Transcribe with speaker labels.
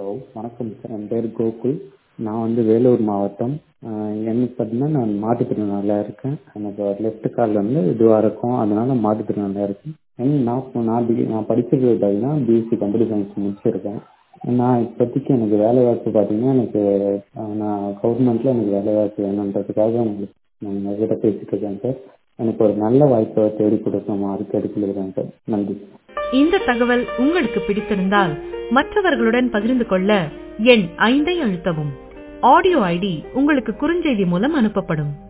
Speaker 1: hello வணக்கம் sir என் பேர் கோகுல் நான் வந்து வேலூர் மாவட்டம் எனக்கு பார்த்தீங்கன்னா நான் மாற்றுத்திறனாளியாக இருக்கேன் எனக்கு லெஃப்ட் கால் வந்து இதுவாக இருக்கும் அதனால மாற்றுத்திறனாளியாக இருக்கேன் எனக்கு நான் நான் டிகிரி நான் படித்தது பார்த்தீங்கன்னா பிஎஸ்சி கம்ப்யூட்டர் சயின்ஸ் முடிச்சிருக்கேன் நான் இப்போதைக்கு எனக்கு வேலை வாய்ப்பு பார்த்தீங்கன்னா எனக்கு நான் கவர்மெண்ட்டில் எனக்கு வேலை வாய்ப்பு வேணுன்றதுக்காக உங்களுக்கு நான் உங்கள்கிட்ட பேசிகிட்டு இருக்கேன் சார் எனக்கு ஒரு நல்ல வாய்ப்பை தேடி கொடுக்குமாறு கேட்டுக்கொள்கிறேன் சார் நன்றி
Speaker 2: இந்த தகவல் உங்களுக்கு பிடித்திருந்தால் மற்றவர்களுடன் பகிர்ந்து கொள்ள எண் ஐந்தை அழுத்தவும் ஆடியோ ஐடி உங்களுக்கு குறுஞ்செய்தி மூலம் அனுப்பப்படும்